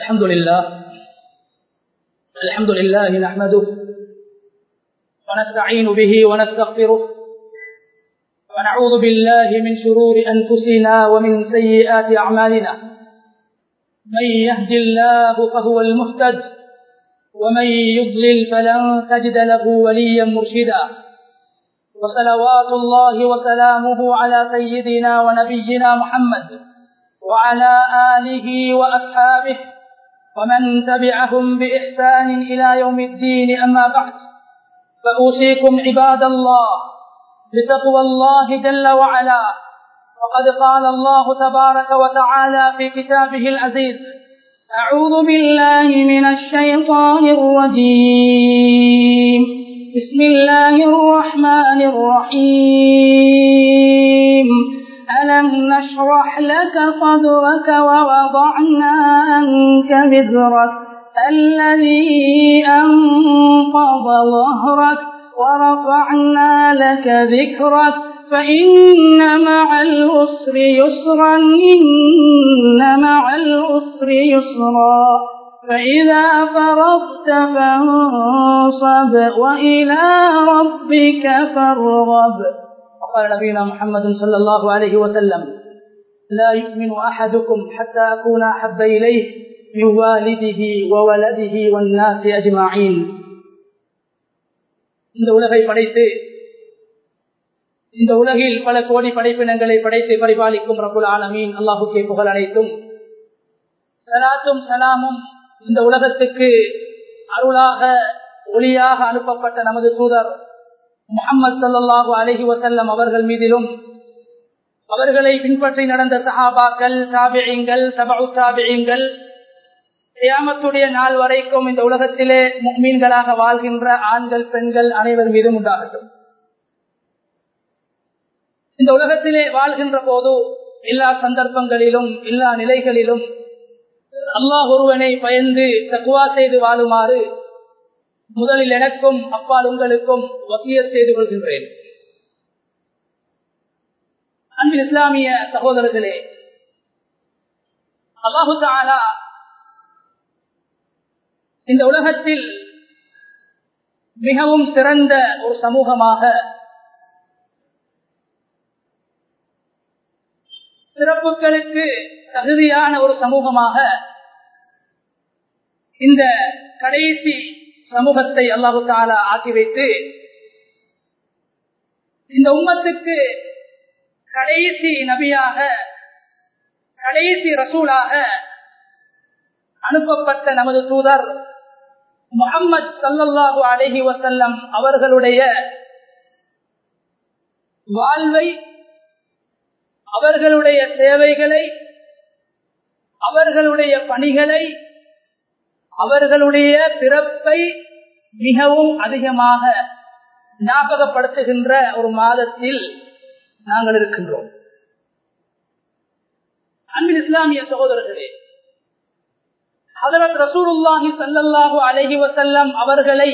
الحمد لله الحمد لله نحمده ونستعين به ونستغفره ونعوذ بالله من شرور أنفسنا ومن سيئات أعمالنا من يهد الله فهو المهتد ومن يضلل فلن تجد له وليا مرشدا وصلوات الله وسلامه على سيدنا ونبينا محمد وعلى آله وأصحابه ومن تبعهم بإحسان إلى يوم الدين أما بعد فأوصيكم عباد الله بتقوى الله جل وعلا وقد قال الله تبارك وتعالى في كتابه العزيز أعوذ بالله من الشيطان الرجيم بسم الله الرحمن الرحيم ألم نشرح لك صدرك ووضعنا عنك ذرك الذي أنقض ظهرك ورفعنا لك ذكرك فإن مع العسر يسرا إن مع العسر يسرا فإذا فرغت فانصب وإلى ربك فارغب وقال نبينا محمد صلى الله عليه وسلم لا يؤمن أحدكم حتى أكون أحب إليه من والده وولده والناس أجمعين இந்த உலகை படைத்து இந்த உலகில் பல கோடி படைப்பினங்களை படைத்து பரிபாலிக்கும் ரகுல் ஆலமீன் அல்லாஹுக்கே புகழ் அனைத்தும் சலாத்தும் சலாமும் இந்த உலகத்துக்கு அருளாக ஒளியாக அனுப்பப்பட்ட நமது தூதர் முகமது சல்லாஹூ அலஹி வசல்லம் அவர்கள் மீதிலும் அவர்களை பின்பற்றி நடந்த சஹாபாக்கள் தாபியங்கள் தபு தாபியங்கள் தியாமத்துடைய நாள் வரைக்கும் இந்த உலகத்திலே மீன்களாக வாழ்கின்ற ஆண்கள் பெண்கள் அனைவர் மீதும் உண்டாகட்டும் இந்த உலகத்திலே வாழ்கின்ற போது எல்லா சந்தர்ப்பங்களிலும் எல்லா நிலைகளிலும் அல்லாஹ் ஒருவனை பயந்து தக்குவா செய்து வாழுமாறு முதலில் எனக்கும் அப்பால் உங்களுக்கும் வசிய செய்து கொள்கின்றேன் அன்பில் இஸ்லாமிய சகோதரர்களே அல்லாஹு தாலா இந்த உலகத்தில் மிகவும் சிறந்த ஒரு சமூகமாக சிறப்புகளுக்கு தகுதியான ஒரு சமூகமாக இந்த கடைசி சமூகத்தை அல்லாஹு தாலா ஆக்கி வைத்து இந்த உம்மத்துக்கு கடைசி நபியாக கடைசி ரசூலாக அனுப்பப்பட்ட நமது தூதர் முகம்மது சல்லல்லாஹு அலஹி வசல்லம் அவர்களுடைய வாழ்வை அவர்களுடைய சேவைகளை அவர்களுடைய பணிகளை அவர்களுடைய பிறப்பை மிகவும் அதிகமாக ஞாபகப்படுத்துகின்ற ஒரு மாதத்தில் நாங்கள் இருக்கின்றோம் அன்பின் இஸ்லாமிய சகோதரர்களே ஹதரத் ரசூலுல்லாஹி சல்லல்லாஹு அலஹி வசல்லம் அவர்களை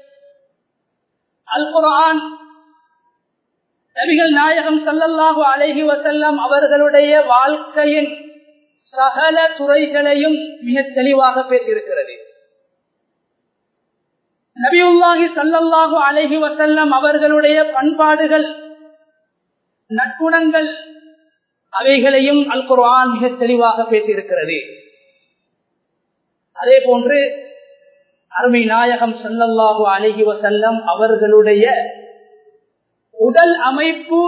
அல் குரான் நபிகள் நாயகம் சல்லல்லாஹு அலஹி வசல்லம் அவர்களுடைய வாழ்க்கையின் சகல துறைகளையும் மிக தெளிவாக பேசியிருக்கிறது நபியுல்லாஹி சல்லல்லாஹு அலஹி வசல்லம் அவர்களுடைய பண்பாடுகள் நற்குணங்கள் அவைகளையும் அல் குர்ஆன் மிக தெளிவாக பேசியிருக்கிறது அதே போன்று அருமை நாயகம் சல்லல்லாஹு அலஹி வசல்லம் அவர்களுடைய உடல் அமைப்பு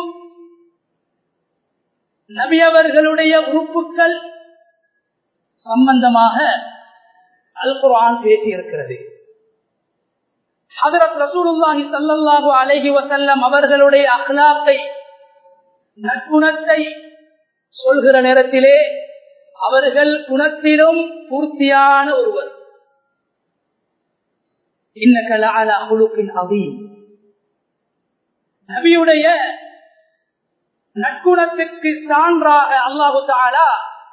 நபி அவர்களுடைய உறுப்புகள் சம்பந்தமாக அல் குர்ஆன் பேசியிருக்கிறது ஹதரத் ரசூலுல்லாஹி சல்லல்லாஹு அலைஹி வசல்லம் அவர்களுடைய அஹ்லாத்தை நற்குணத்தை சொல்கிற நேரத்திலே அவர்கள் குணத்திலும் பூர்த்தியான ஒருவர் நபியுடைய நற்குணத்திற்கு சான்றாக அல்லாஹு தாலா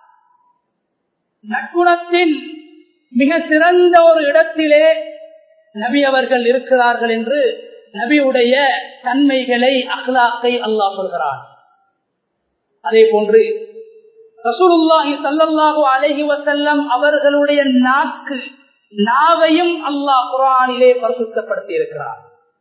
நற்குணத்தின் மிக சிறந்த ஒரு இடத்திலே நபி அவர்கள் இருக்கிறார்கள் என்று நபியுடைய தன்மைகளை அஹ்லாக்கை அல்லாஹ் சொல்கிறான் அதே போன்று ரசூலுல்லாஹி சல்லல்லாஹு அலைஹி வசல்லம் அவர்களுடைய நாக்கு நாவையும் அல்லாஹ் குரானிலே பரிசுத்தப்படுத்தி இருக்கிறார்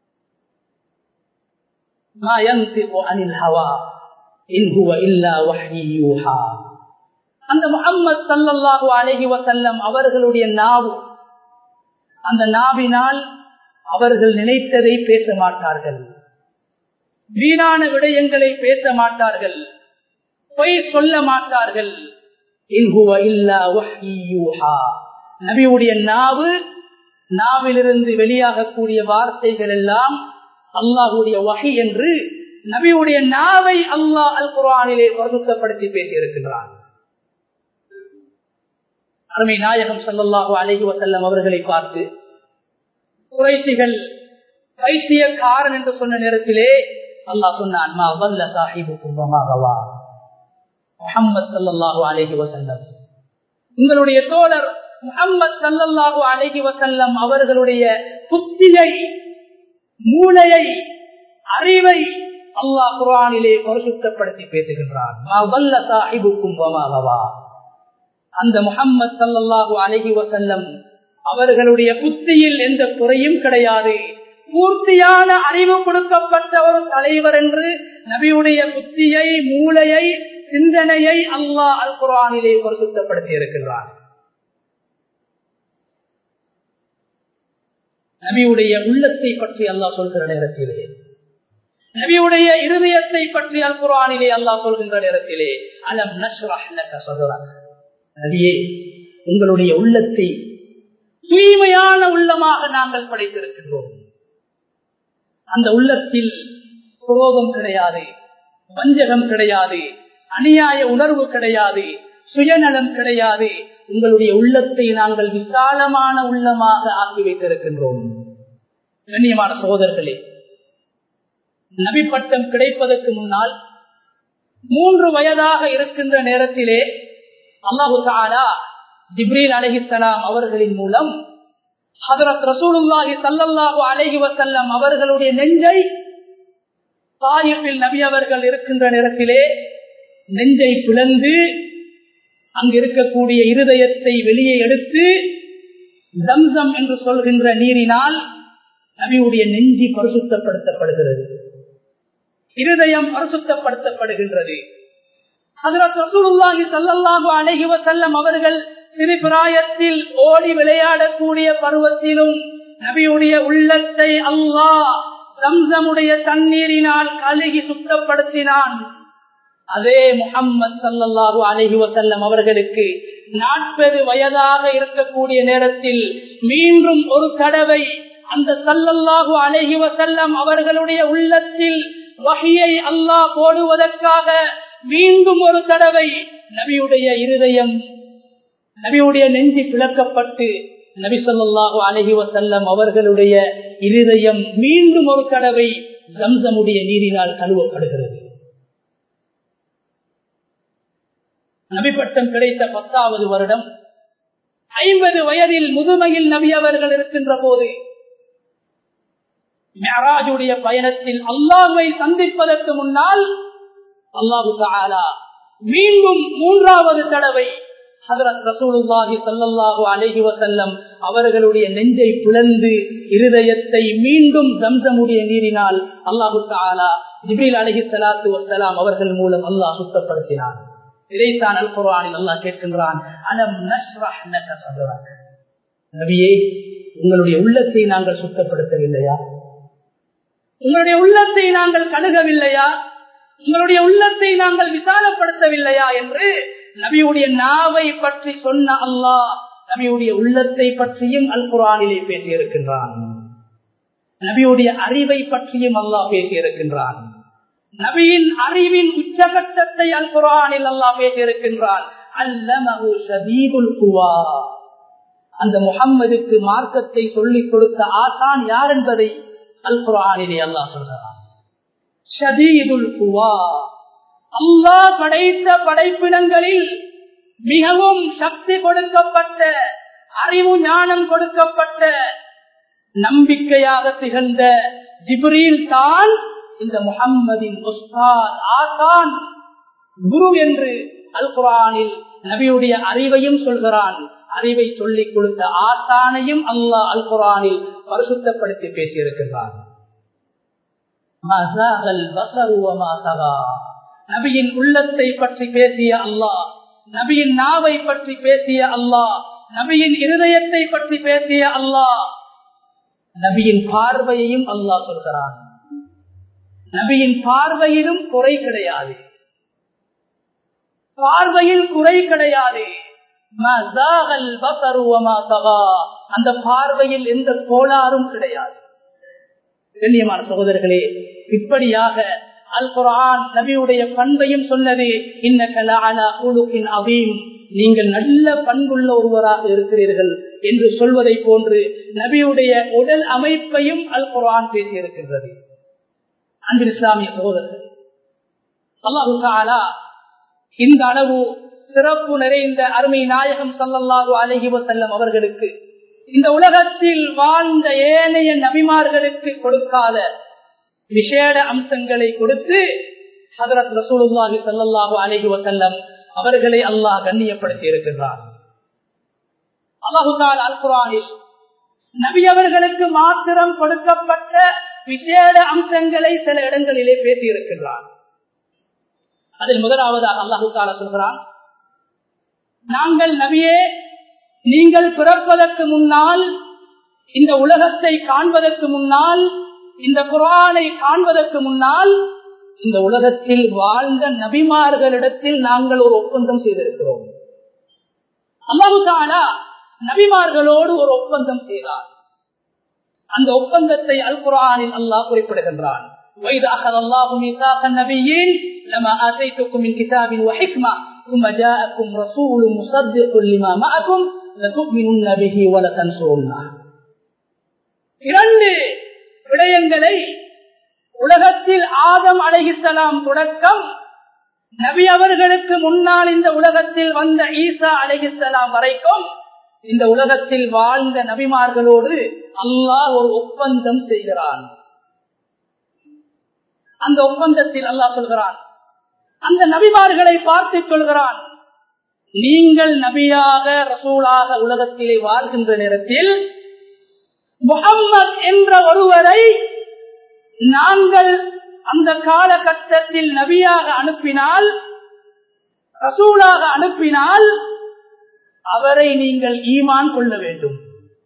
அந்த முகம்மது சல்லல்லாஹு அலைஹி வசல்லம் அவர்களுடைய நாவு அந்த நாவினால் அவர்கள் நினைத்ததை பேச மாட்டார்கள் வீணான விடயங்களை பேச மாட்டார்கள் பொய் சொல்ல மாட்டார்கள் நபியுடைய நாவு நாவிலிருந்து வெளியாகக்கூடிய வார்த்தைகள் எல்லாம் அல்லாஹுடைய வகை என்று நபியுடைய நாவை அல்லாஹ் அல் குரானிலே பரிசுத்தப்படுத்தி பேசியிருக்கின்றான் அருமை நாயகம் சல்லாஹு அலஹி வசல்லம் அவர்களை பார்த்து குறைசிகள் வைத்தியக்காரன் என்று சொன்ன நேரத்திலே அல்லாஹ் சொன்னான் முகமது சல்லாஹு அலஹி வசல்லம் உங்களுடைய தோழர் முகமது சல்லல்லாஹு அலஹி வசல்லம் அவர்களுடைய புத்தியை மூளையை அறிவை அல்லாஹ் குரானிலே பரிசுத்தப்படுத்தி பேசுகின்றான் அந்த முகம்மது சல்லாஹு அலஹி வசல்லம் அவர்களுடைய புத்தியில் எந்த குறையும் கிடையாது பூர்த்தியான அறிவு கொடுக்கப்பட்ட ஒரு தலைவர் என்று நபியுடைய புத்தியை மூளையை சிந்தனையை அல்லாஹ் அல் குரானிலே பரிசுத்தப்படுத்தி இருக்கின்றார் நபியுடைய உள்ளத்தை பற்றி அல்லாஹ் சொல்கிற நேரத்திலே நபியுடைய இருதயத்தை பற்றி அல் குரானிலே அல்லாஹ் சொல்கின்ற நேரத்திலே அலம் நபியே உங்களுடைய உள்ளத்தை தூய்மையான உள்ளமாக நாங்கள் படைத்திருக்கின்றோம் அந்த உள்ளத்தில் குரோதம் கிடையாது வஞ்சகம் கிடையாது அநியாய உணர்வு கிடையாது சுயநலம் கிடையாது உங்களுடைய உள்ளத்தை நாங்கள் விசாலமான உள்ளமாக ஆக்கி வைத்திருக்கின்றோம் கண்ணியமான சகோதரர்களே நபி பட்டம் கிடைப்பதற்கு முன்னால் மூன்று வயதாக இருக்கின்ற நேரத்திலே அல்லாஹு தாலா ஜிப்ரீல் அலஹிசலாம் அவர்களின் மூலம் ஹதரத் ரசூலுல்லாஹி சல்லல்லாஹு அலஹி வசல்லம் அவர்களுடைய நெஞ்சை தாயிப்பில் நபி அவர்கள் இருக்கின்ற நேரத்திலே நெஞ்சை பிளந்து அங்கு இருக்கக்கூடிய இருதயத்தை வெளியே எடுத்து தம்சம் என்று சொல்கின்ற நீரினால் நபியுடைய நெஞ்சி பரிசுத்தப்படுத்தப்படுகிறது இருதயம் பரிசுத்தப்படுத்தப்படுகின்றது ஹசரத் ரசூலுல்லாஹி சல்லல்லாஹு அலைஹி வஸல்லம் அவர்கள் சிறு பிராயத்தில் ஓடி விளையாடக்கூடிய பருவத்திலும் நபியுடைய உள்ளத்தை அல்லாஹ் சம்சமுடைய தண்ணீரினால் கழுகி சுத்தப்படுத்தினான் அதே முகம்மது சல்லல்லாஹு அலஹி வசல்லம் அவர்களுக்கு நாற்பது வயதாக இருக்கக்கூடிய நேரத்தில் மீண்டும் ஒரு தடவை அந்த சல்லல்லாஹு அலஹி வசல்லம் அவர்களுடைய உள்ளத்தில் வகையை அல்லாஹ் போடுவதற்காக மீண்டும் ஒரு தடவை நபியுடைய இருதயம் நபியுடைய நெஞ்சி பிளக்கப்பட்டு நபி சொல்லாஹு அலஹி வசல்லம் அவர்களுடைய இருதயம் மீண்டும் ஒரு தடவை ஜம்சமுடைய நீரினால் கழுவப்படுகிறது நபிப்பட்டம் கிடைத்த பத்தாவது வருடம் ஐம்பது வயதில் முதுமையில் நபி அவர்கள் இருக்கின்ற போது மேராஜுடைய பயணத்தில் அல்லாஹுவை சந்திப்பதற்கு முன்னால் அல்லாஹு தாலா மீண்டும் மூன்றாவது தடவை ஹதரத் ரசூலுல்லாஹி சல்லல்லாஹு அலைஹி வசல்லம் அவர்களுடைய நெஞ்சை பிளந்து இருதயத்தை மீண்டும் தம்சமுடைய நீரினால் அல்லாஹு தாலா ஜிபில் அலஹி சலாத்து வசலாம் அவர்கள் மூலம் அல்லாஹ் சுத்தப்படுத்தினார் இதைத்தான் அல் குர்ஆனில் அல்லாஹ் கேட்கின்றான் அலம் நஷ்ரஹ் லக சத்ரக் நபியே உங்களுடைய உள்ளத்தை நாங்கள் சுத்தப்படுத்தவில்லையா உங்களுடைய உள்ளத்தை நாங்கள் கழுகவில்லையா உங்களுடைய உள்ளத்தை நாங்கள் விசாலப்படுத்தவில்லையா என்று நபியுடைய நாவை பற்றி சொன்ன அல்லாஹ் நபியுடைய உள்ளத்தை பற்றியும் அல் குரானிலே பேசியிருக்கின்றான் நபியுடைய அறிவை பற்றியும் அல்லாஹ் பேசியிருக்கின்றான் நபியின் அறிவின் உச்சகட்டத்தை அல் குரானில் அல்லாஹ் பேசியிருக்கின்றான் அல்லமஹு ஷதீதுல் குவா அந்த முகம்மதுக்கு மார்க்கத்தை சொல்லிக் கொடுத்த ஆசான் யார் என்பதை அல் குரானிலே அல்லாஹ் சொல்கிறான் ஷதீதுல் குவா அல்லாஹ் படைத்த படைப்பினங்களில் மிகவும் சக்தி கொடுக்கப்பட்ட அறிவு ஞானம் கொடுக்கப்பட்ட நம்பிக்கையாக திகழ்ந்த ஜிப்ரீல் தான் இந்த முகம்மதின் உஸ்தாத் ஆசான் குரு என்று அல் குரானில் நபியுடைய அறிவையும் சொல்கிறான் அறிவை சொல்லிக் கொடுத்த ஆத்தானையும் அல்லாஹ் அல் குரானில் பரிசுத்தப்படுத்தி பேசியிருக்கிறான் நபியின் உள்ளத்தை பற்றி பேசிய அல்லாஹ் நபியின் நாவை பற்றி பேசிய அல்லாஹ் நபியின் இருதயத்தை பற்றி பேசிய அல்லாஹ் நபியின் பார்வையையும் அல்லாஹ் சொல்கிறான் நபியின் பார்வையிலும் குறை கிடையாது பார்வையில் குறை கிடையாது அந்த பார்வையில் எந்த கோளாறும் கிடையாது கண்ணியமான சகோதரர்களே இப்படியாக அல் குரான் நபியுடைய பண்பையும் சொன்னது இன்னின் அவீம் நீங்கள் நல்ல பண்புள்ள ஒருவராக இருக்கிறீர்கள் என்று சொல்வதை போன்று நபியுடைய உடல் அமைப்பையும் அல் குரான் பேசியிருக்கின்றது அன்பில் இஸ்லாமிய சகோதரர்கள் அல்லாஹு தாலா இந்த அளவு சிறப்பு நிறைந்த அருமை நாயகம் சல்லல்லாஹு அலஹி வசல்லம் அவர்களுக்கு இந்த உலகத்தில் வாழ்ந்த ஏனைய நபிமார்களுக்கு கொடுக்காத விசேட அம்சங்களை கொடுத்து ஹதரத் ரசூலுல்லாஹி சல்லல்லாஹு அலஹி வசல்லம் அவர்களை அல்லாஹ் கண்ணியப்படுத்தி இருக்கின்றார் அல்லாஹு அல் குரானில் நபி அவர்களுக்கு மாத்திரம் கொடுக்கப்பட்ட விசேட அம்சங்களை சில இடங்களிலே பேசியிருக்கின்றார் அதில் முதலாவதாக அல்லாஹு தாலா சொல்கிறான் நாங்கள் நபியே நீங்கள் பிறப்பதற்கு முன்னால் இந்த உலகத்தை காண்பதற்கு முன்னால் இந்த குரானை காண்பதற்கு முன்னால் இந்த உலகத்தில் வாழ்ந்த நபிமார்களிடத்தில் நாங்கள் ஒரு ஒப்பந்தம் செய்திருக்கிறோம் அல்லாஹு தாலா நபிமார்களோடு ஒரு ஒப்பந்தம் செய்தார் அந்த ஒப்பந்தத்தை அல் குரானில் அல்லாஹ் குறிப்பிடுகின்றான் وإذا أخذ الله ميثاق النبيين لما آتيتكم من كتاب وحكمة ثم جاءكم رسول مصدق لما معكم لتؤمنن به ولتنصرنه இரண்டு விடயங்களை உலகத்தில் ஆதம் அழகிசலாம் தொடக்கம் நபி அவர்களுக்கு முன்னால் இந்த உலகத்தில் வந்த ஈசா அழகிசலாம் வரைக்கும் இந்த உலகத்தில் வாழ்ந்த நபிமார்களோடு அல்லாஹ் ஒரு ஒப்பந்தம் செய்கிறான் அந்த ஒப்பந்தத்தில் அல்லாஹ் சொல்கிறான் அந்த நபிமார்களை பார்த்து சொல்கிறான் நீங்கள் நபியாக ரசூலாக உலகத்திலே வாழ்கின்ற நேரத்தில் முகம்மது என்ற ஒருவரை நாங்கள் அந்த காலகட்டத்தில் நபியாக அனுப்பினால் ரசூலாக அனுப்பினால் அவரை நீங்கள் ஈமான் கொள்ள வேண்டும்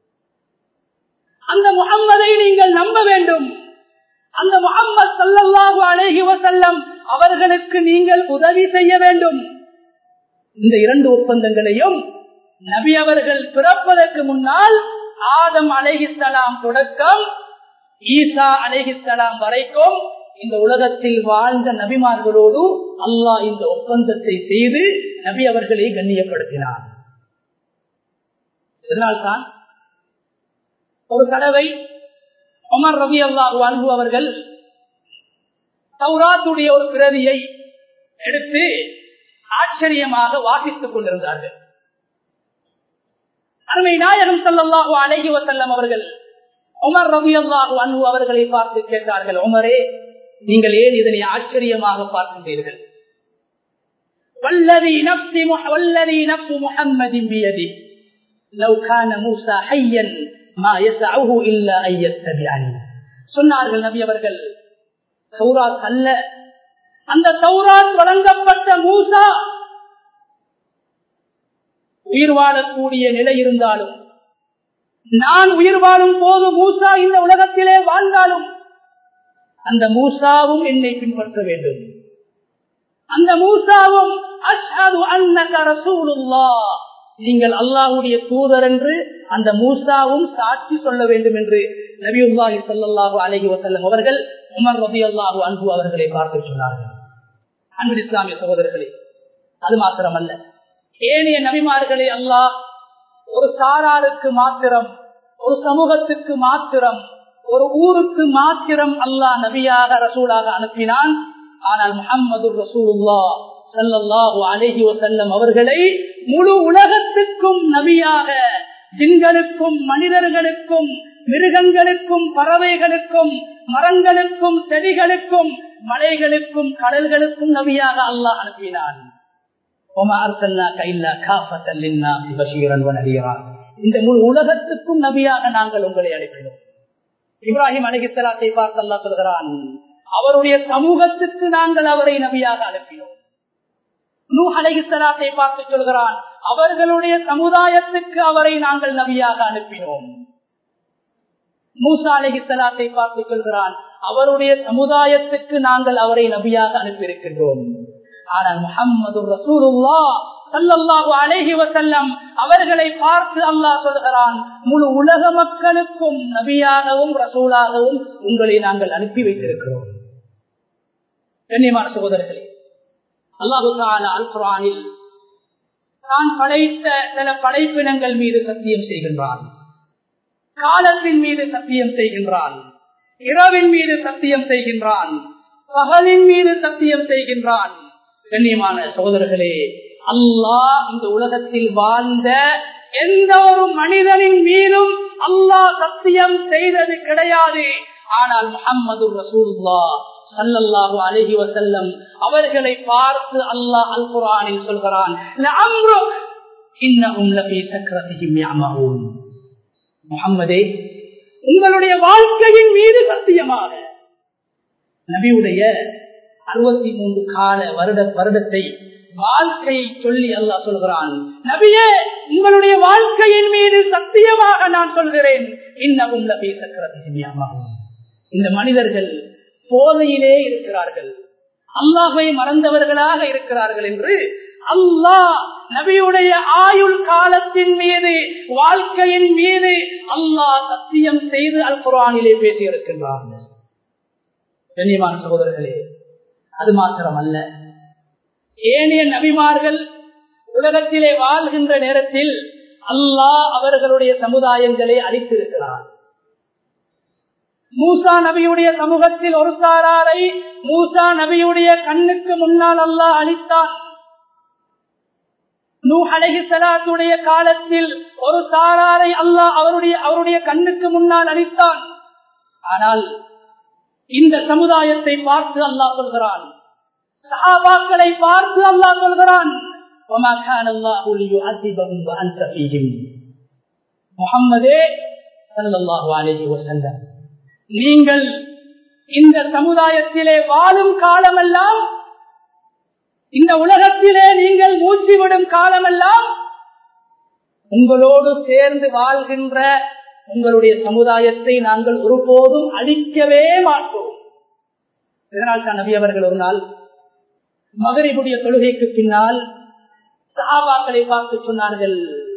அந்த முகம்மதை நீங்கள் நம்ப வேண்டும் அந்த முகம்மது சல்லல்லாஹு அலைஹி வசல்லம் அவர்களுக்கு நீங்கள் உதவி செய்ய வேண்டும் இந்த இரண்டு ஒப்பந்தங்களையும் நபி அவர்கள் பிறப்பதற்கு முன்னால் ஆதம் அலைஹிஸ்லாம் தொடக்கம் ஈசா அலைஹிஸ்லாம் வரைக்கும் இந்த உலகத்தில் வாழ்ந்த நபிமார்களோடு அல்லாஹ் இந்த ஒப்பந்தத்தை செய்து நபி அவர்களை கண்ணியப்படுத்தினார் இதனால்தான் ஒரு தடவை உமர் ரவி அல்லாஹு அன்பு அவர்கள் சௌராத்துடைய ஒரு பிரதியை எடுத்து ஆச்சரியமாக வாசித்துக் கொண்டிருந்தார்கள் அருமை நாயகம் சல்லாஹூ அழகி வசல்லம் அவர்கள் உமர் ரவி அல்லாஹு அன்பு அவர்களை பார்த்து கேட்டார்கள் உமரே நீங்கள் ஏன் இதனை ஆச்சரியமாக பார்க்கின்றீர்கள் வல்லதி நப்சி வல்லதி நப்சு முஹம்மதின் பியதி லவ் கான மூசா ஹையன் மா யஸ்அஹு இல்லா அன் யத்தபிஅனி சொன்னார்கள் நபி அவர்கள் தௌராத் அல்ல அந்த தௌராத் வழங்கப்பட்ட மூசா உயிர் வாழக்கூடிய நிலை இருந்தாலும் நான் உயிர் வாழும் போது மூசா இந்த உலகத்திலே வாழ்ந்தாலும் அந்த மூசாவும் என்னை பின்பற்ற வேண்டும் அந்த மூசாவும் அஷ்ஹது அன்னக ரசூலுல்லாஹ் நீங்கள் அல்லாஹ்வுடைய தூதர் என்று அந்த மூசாவும் சாட்சி சொல்ல வேண்டும் என்று நபியுல்லாஹி ஸல்லல்லாஹு அலைஹி வஸல்லம் அவர்கள் உமர் ரலியல்லாஹு அன்ஹு அவர்களை பார்த்து சொன்னார்கள் அன்பு இஸ்லாமிய சகோதரர்களே அது மாத்திரமல்ல ஏனைய நபிமார்களை அல்லாஹ் ஒரு சாராருக்கு மாத்திரம் ஒரு சமூகத்துக்கு மாத்திரம் ஒரு ஊருக்கு மாத்திரம் அல்லாஹ் நபியாக ரசூலாக அனுப்பினான் ஆனால் முகம்மது ரசூலுல்லா சல்லல்லாஹு அலஹி வசல்லம் அவர்களை முழு உலகத்துக்கும் நபியாக ஜின்களுக்கும் மனிதர்களுக்கும் மிருகங்களுக்கும் பறவைகளுக்கும் மரங்களுக்கும் செடிகளுக்கும் மலைகளுக்கும் கடல்களுக்கும் நபியாக அல்லாஹ் அனுப்பினான் இந்த முழு உலகத்துக்கும் நபியாக நாங்கள் உங்களை அழைக்கிறோம் இப்ராஹிம் அலிகித்தலாத்தை பார்த்து அல்லா சொல்கிறான் அவருடைய சமூகத்துக்கு நாங்கள் அவரை நபியாக அனுப்பினோம் நூ அலிகித்தலாத்தை பார்த்து சொல்கிறான் அவர்களுடைய சமுதாயத்துக்கு அவரை நாங்கள் நபியாக அனுப்பினோம் மூசா அலிகித்தலாத்தை பார்த்து சொல்கிறான் அவருடைய சமுதாயத்துக்கு நாங்கள் அவரை நபியாக அனுப்பியிருக்கின்றோம் ஆனால் முகம்மது ரசூலுல்லா சல்லல்லாஹு அலைஹி வசல்லம் அவர்களை பார்த்து அல்லாஹ் சொல்கிறான் முழு உலக மக்களுக்கும் நபியாகவும் ரசூலாகவும் உங்களை நாங்கள் அனுப்பி வைத்திருக்கிறோம் கண்ணியமான சகோதரர்களே அல்லாஹு அல் குரானில் தான் படைத்த சில படைப்பினங்கள் மீது சத்தியம் செய்கின்றான் காலத்தின் மீது சத்தியம் செய்கின்றான் இரவின் மீது சத்தியம் செய்கின்றான் பகலின் மீது சத்தியம் செய்கின்றான் கண்ணியமான சகோதரர்களே அல்லாஹ் இந்த உலகத்தில் வாழ்ந்த எந்த ஒரு மனிதனின் மீதும் அல்லாஹ் சத்தியம் செய்தது கிடையாது ஆனால் முகம்மது ரசூல்லா சல்லல்லாஹு அலஹி வசல்லம் அவர்களை பார்த்து அல்லாஹ் அல் குரானில் சொல்கிறான் முகம்மதே உங்களுடைய வாழ்க்கையின் மீது சத்தியமாக நபியுடைய அறுபத்தி மூன்று கால வருட வருடத்தை வாழ்க்கையை சொல்லி அல்லாஹ் சொல்கிறான் நபியே உங்களுடைய வாழ்க்கையின் மீது சத்தியமாக நான் சொல்கிறேன் இன்னமும் நபி சக்கரத்தியமாகும் இந்த மனிதர்கள் போதையிலே இருக்கிறார்கள் அல்லாஹை மறந்தவர்களாக இருக்கிறார்கள் என்று அல்லாஹ் நபியுடைய ஆயுள் காலத்தின் மீது வாழ்க்கையின் மீது அல்லாஹ் சத்தியம் செய்து அல் குரானிலே பேசியிருக்கின்றார்கள் கண்ணியமான சகோதரர்களே அது மாத்திரமல்ல ஏனைய நபிமார்கள் உலகத்திலே வாழ்கின்ற நேரத்தில் அல்லாஹ் அவர்களுடைய சமுதாயங்களை அழித்திருக்கிறார் மூசா நபியுடைய சமூகத்தில் ஒரு சாராரை மூசா நபியுடைய கண்ணுக்கு முன்னால் அல்லாஹ் அழித்தான் நூ அழகி சலாத்துடைய காலத்தில் ஒரு சாராரை அல்லாஹ் அவருடைய அவருடைய கண்ணுக்கு முன்னால் அழித்தான் ஆனால் இந்த சமுதாயத்தை பார்த்து அல்லாஹ் சொல்கிறான் சஹாபாக்களை பார்த்து அல்லாஹ் சொல்கிறான் முகம்மதே நீங்கள் இந்த சமுதாயத்திலே வாழும் காலமெல்லாம் இந்த உலகத்திலே நீங்கள் மூச்சு விடும் காலமெல்லாம் உங்களோடு சேர்ந்து வாழ்கின்ற உங்களுடைய சமுதாயத்தை நாங்கள் ஒருபோதும் அழிக்கவே மாட்டோம் இதனால் தான் நபி அவர்கள் ஒரு நாள் மகரிபுடைய தொழுகைக்கு பின்னால் சாபாக்களை பார்த்து சொன்னார்கள்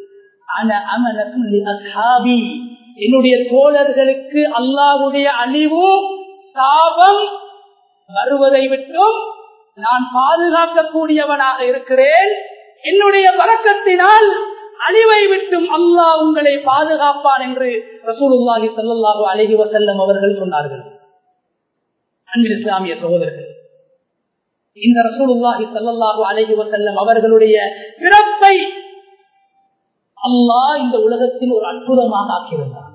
என்னுடைய தோழர்களுக்கு அல்லாஹுடைய அழிவு சாபம் வருவதை விட்டும் நான் பாதுகாக்கக்கூடியவனாக இருக்கிறேன் என்னுடைய வழக்கத்தினால் அழிவை விட்டும் அல்லாஹ் உங்களை பாதுகாப்பான் என்று ரசூலுல்லாஹி சல்லாஹூ அலஹி வசல்லம் அவர்கள் சொன்னார்கள் அன்பில் இஸ்லாமிய சகோதரர்கள் இந்த ரசூலுல்லாஹி சல்லாஹூ அலஹி வசல்லம் அவர்களுடைய பிறப்பை அல்லாஹ் இந்த உலகத்தில் ஒரு அற்புதமாக ஆக்கியிருந்தார்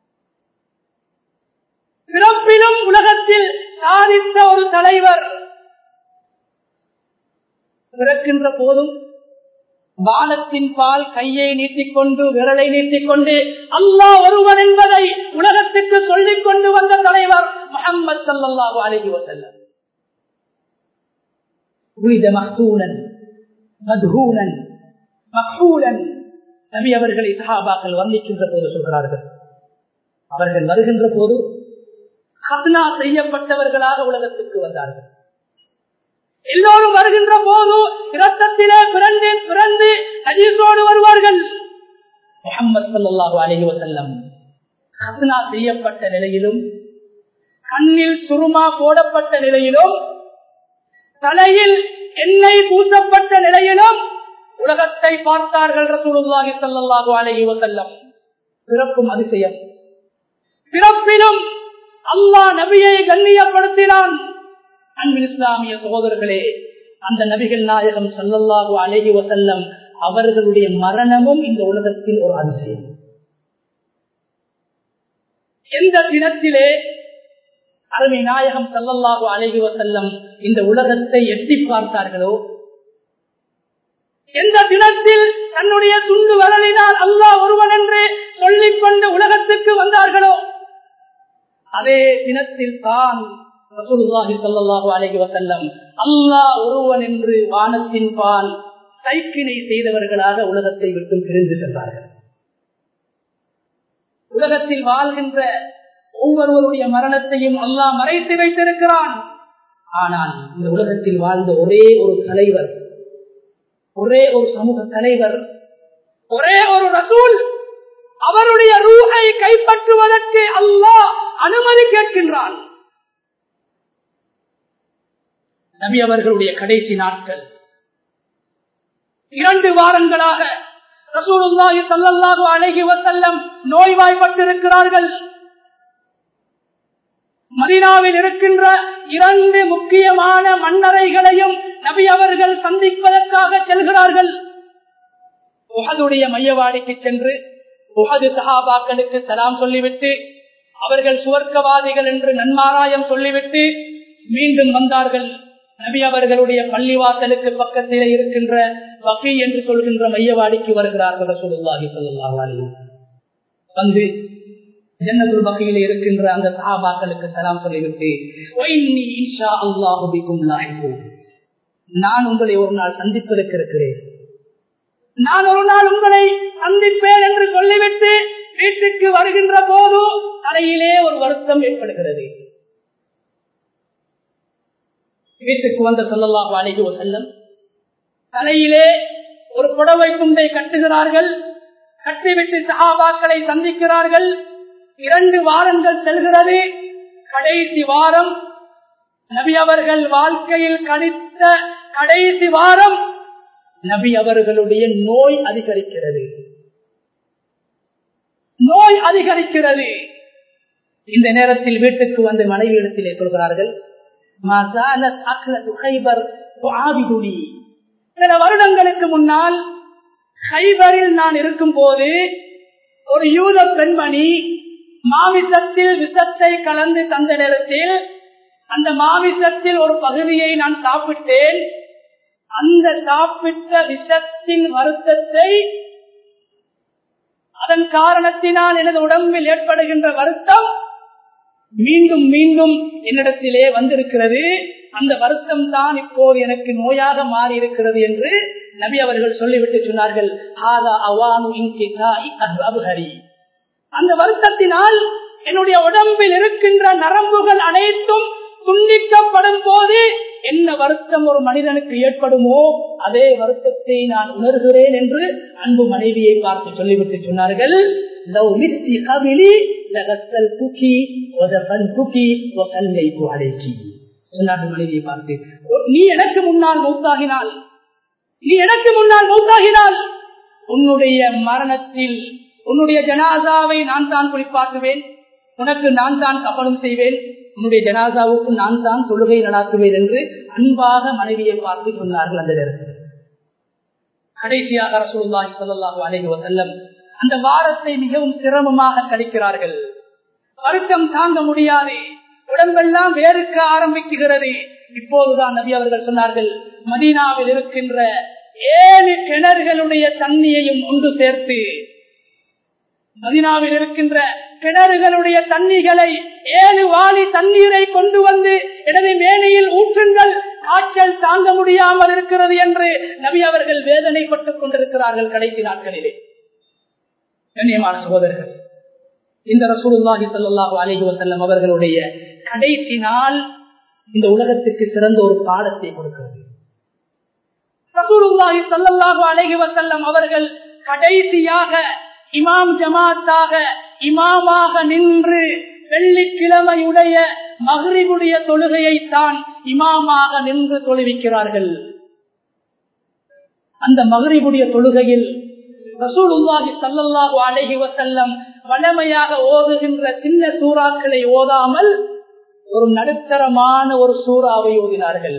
பிறப்பிலும் உலகத்தில் சாதித்த ஒரு தலைவர் பிறக்கின்ற போதும் வானத்தின் பால் கையை நீட்டிக்கொண்டு விரலை நீட்டிக்கொண்டு அல்லாஹ் ஒருவன் என்பதை உலகத்துக்கு சொல்லிக் கொண்டு வந்த தலைவர் முகமது சல்லாஹூ அலஹி வசல்லம் நபி அவர்களை சஹாபாக்கள் வர்ணிக்கின்ற போது சொல்கிறார்கள் அவர்கள் வருகின்ற போது ஹத்னா செய்யப்பட்டவர்களாக உலகத்துக்கு வந்தார்கள் எல்லோரும் வருகின்ற போது இரத்தத்திலே பிறந்து பிறந்து ஹதீஸோடு வருவார்கள் முகமது சல்லாஹூ அலஹி வசல்லம் ஹத்னா செய்யப்பட்ட நிலையிலும் கண்ணில் சுருமா போடப்பட்ட நிலையிலும் தலையில் எண்ணெய் பூசப்பட்ட நிலையிலும் உலகத்தை பார்த்தார்கள் ரசூலுல்லாஹி ஸல்லல்லாஹு அலைஹி வஸல்லம் பிறப்பும் அதிசயம் பிறப்பிலும் அல்லாஹ் நபியை கண்ணியப்படுத்தினான் அன்பில் இஸ்லாமிய சகோதரர்களே அந்த நபிகள் நாயகம் ஸல்லல்லாஹு அலைஹி வஸல்லம் அவர்களுடைய மரணமும் இந்த உலகத்தில் ஒரு அதிசயம் எந்த தினத்திலே அருமை நாயகம் சல்லல்லாஹு அலைஹி வசல்லம் இந்த உலகத்தை எட்டி பார்த்தார்களோ எந்த தினத்தில் தன்னுடைய துண்டு வரலினால் அல்லாஹ் ஒருவன் என்று சொல்லிக் கொண்டு உலகத்துக்கு வந்தார்களோ அதே தினத்தில் தான் ரசூலுல்லாஹி ஸல்லல்லாஹு அலைஹி வஸல்லம் அல்லாஹ் ஒருவன் என்று வானத்தின் பால் சைக்கினை செய்தவர்களாக உலகத்தை விட்டு பிரிந்து சென்றார்கள் உலகத்தில் வாழ்கின்ற ஒவ்வொருவருடைய மரணத்தையும் அல்லாஹ் மறைத்து வைத்திருக்கிறான் ஆனால் இந்த உலகத்தில் வாழ்ந்த ஒரே ஒரு தலைவர் ஒரே ஒரு சமூக தலைவர் ஒரே ஒரு ரசூல் அவருடைய ரூஹை கைப்பற்றுவதற்கு அல்லாஹ் அனுமதி கேட்கின்றான் நபி அவர்களுடைய கடைசி நாட்கள் இரண்டு வாரங்களாக ரசூலுல்லாஹி ஸல்லல்லாஹு அலைஹி வஸல்லம் நோய்வாய்ப்பட்டிருக்கிறார்கள் மதீனாவில் இருக்கின்ற இரண்டு முக்கியமான மன்னரைகளையும் நபி அவர்கள் சந்திப்பதற்காக செல்கிறார்கள் உகதுடைய மையவாடிக்கு சென்று உகது சஹாபாக்களுக்கு சலாம் சொல்லிவிட்டு அவர்கள் சுவர்க்கவாதிகள் என்று நன்மாராயம் சொல்லிவிட்டு மீண்டும் வந்தார்கள் நபி அவர்களுடைய பள்ளிவாசலுக்கு பக்கத்திலே இருக்கின்ற வகி என்று சொல்கின்ற மையவாடிக்கு வருகிறார்கள் ரசூலுல்லாஹி ஸல்லல்லாஹு அலைஹி வந்து ஜன்னத்துல் பகையில இருக்கின்ற அந்த சஹாபாக்களுக்கு சலாம் சொல்லிவிட்டு "ஒய்னி இன்ஷா அல்லாஹு பிக்கும் லாஹிகூன்." நான் உங்களை ஒரு நாள் சந்திப்பதற்கு இருக்கிறேன் நான் ஒரு நாள் உங்களை சந்திப்பேன் என்று சொல்லிவிட்டு வீட்டுக்கு வருகின்ற போது தலையிலே ஒரு வருத்தம் ஏற்படுகிறது வீட்டுக்கு வந்த சொல்லலாம் அழகி செல்லம் தலையிலே ஒரு புடவை துண்டை கட்டுகிறார்கள் கட்டிவிட்டு சகாபாக்களை சந்திக்கிறார்கள் இரண்டு வாரங்கள் செல்கிறது கடைசி வாரம் நபி அவர்கள் வாழ்க்கையில் கணித்த கடைசி வாரம் நபி அவர்களுடைய நோய் அதிகரிக்கிறது நோய் அதிகரிக்கிறது இந்த நேரத்தில் வீட்டுக்கு வந்து மனைவி இடத்திலே சொல்கிறார்கள் சில வருடங்களுக்கு முன்னால் ஹைபரில் நான் இருக்கும் போது ஒரு யூத பெண்மணி மாமிசத்தில் விஷத்தை கலந்து தந்த நேரத்தில் அந்த மாமிசத்தில் ஒரு பகுதியை நான் சாப்பிட்டேன் அந்த சாப்பிட்ட விஷத்தின் வருத்தத்தை அதன் காரணத்தினால் எனது உடம்பில் ஏற்படுகின்ற வருத்தம் மீண்டும் மீண்டும் என்னிடத்திலே வந்திருக்கிறது அந்த வருத்தம் தான் இப்போது எனக்கு நோயாக மாறி இருக்கிறது என்று நபி அவர்கள் சொல்லிவிட்டு சொன்னார்கள் அந்த வருத்தத்தினால் என்னுடைய உடம்பில் இருக்கின்ற நரம்புகள் அனைத்தும் துண்டிக்கப்படும் போது என்ன வருத்தம் ஒரு மனிதனுக்கு ஏற்படுமோ அதே வருத்தத்தை நான் உணர்கிறேன் என்று அன்பு மனைவியை பார்த்து சொல்லிவிட்டு சொன்னார்கள் மனைவியை பார்த்து நீ எனக்கு முன்னால் மௌத்தாகினால் நீ எனக்கு முன்னால் மௌத்தாகினால் உன்னுடைய மரணத்தில் உன்னுடைய ஜனாசாவை நான் தான் குளிப்பாட்டுவேன் உனக்கு நான் தான் கப்பலும் செய்வேன் உன்னுடைய ஜனாசாவுக்கு நான் தான் தொழுகை நடாத்துவேன் என்று அன்பாக மனைவியை பார்த்து சொன்னார்கள் அந்த நேரத்தில் கடைசியாக ரசூலுல்லாஹி ஸல்லல்லாஹு அலைஹி வஸல்லம் அந்த வாரத்தை மிகவும் சிரமமாக கழிக்கிறார்கள் வருத்தம் தாங்க முடியாது உடம்பெல்லாம் வேறுக்க ஆரம்பிக்குகிறது இப்போதுதான் நபி அவர்கள் சொன்னார்கள் மதீனாவில் இருக்கின்ற ஏழு கிணறுகளுடைய தண்ணியையும் ஒன்று சேர்த்து மதினாவில் இருக்கின்ற கிணறுகளுடைய தண்ணிகளை ஏழு வாளி தண்ணீரை கொண்டு வந்து இடது மேனையில் ஊற்றுங்கள் காய்ச்சல் தாங்க முடியாமல் இருக்கிறது என்று நபி அவர்கள் வேதனைப்பட்டுக் கொண்டிருக்கிறார்கள் கடைசி நாட்களிலே கண்ணியமான சகோதரர்கள் இந்த ரசூலுல்லாஹி ஸல்லல்லாஹு அலைஹி வஸல்லம் அவர்களுடைய கடைசி நாள் இந்த உலகத்துக்கு சிறந்த ஒரு பாடத்தை கொடுக்கிறது ரசூலுல்லாஹி ஸல்லல்லாஹு அலைஹி வஸல்லம் அவர்கள் கடைசியாக இமாம் ஜமாத்தாக இமாமாக நின்று வெள்ளிக்கிழமையுடைய மகிழ்வுடைய தொழுகையை தான் இமாமாக நின்று தொழுவிக்கிறார்கள் அந்த மகிழ்வுடைய தொழுகையில் ரசூலுல்லாஹி சல்லல்லாஹு அலைஹி வசல்லம் வளமையாக ஓதுகின்ற சின்ன சூறாக்களை ஓதாமல் ஒரு நடுத்தரமான ஒரு சூறாவை ஓதினார்கள்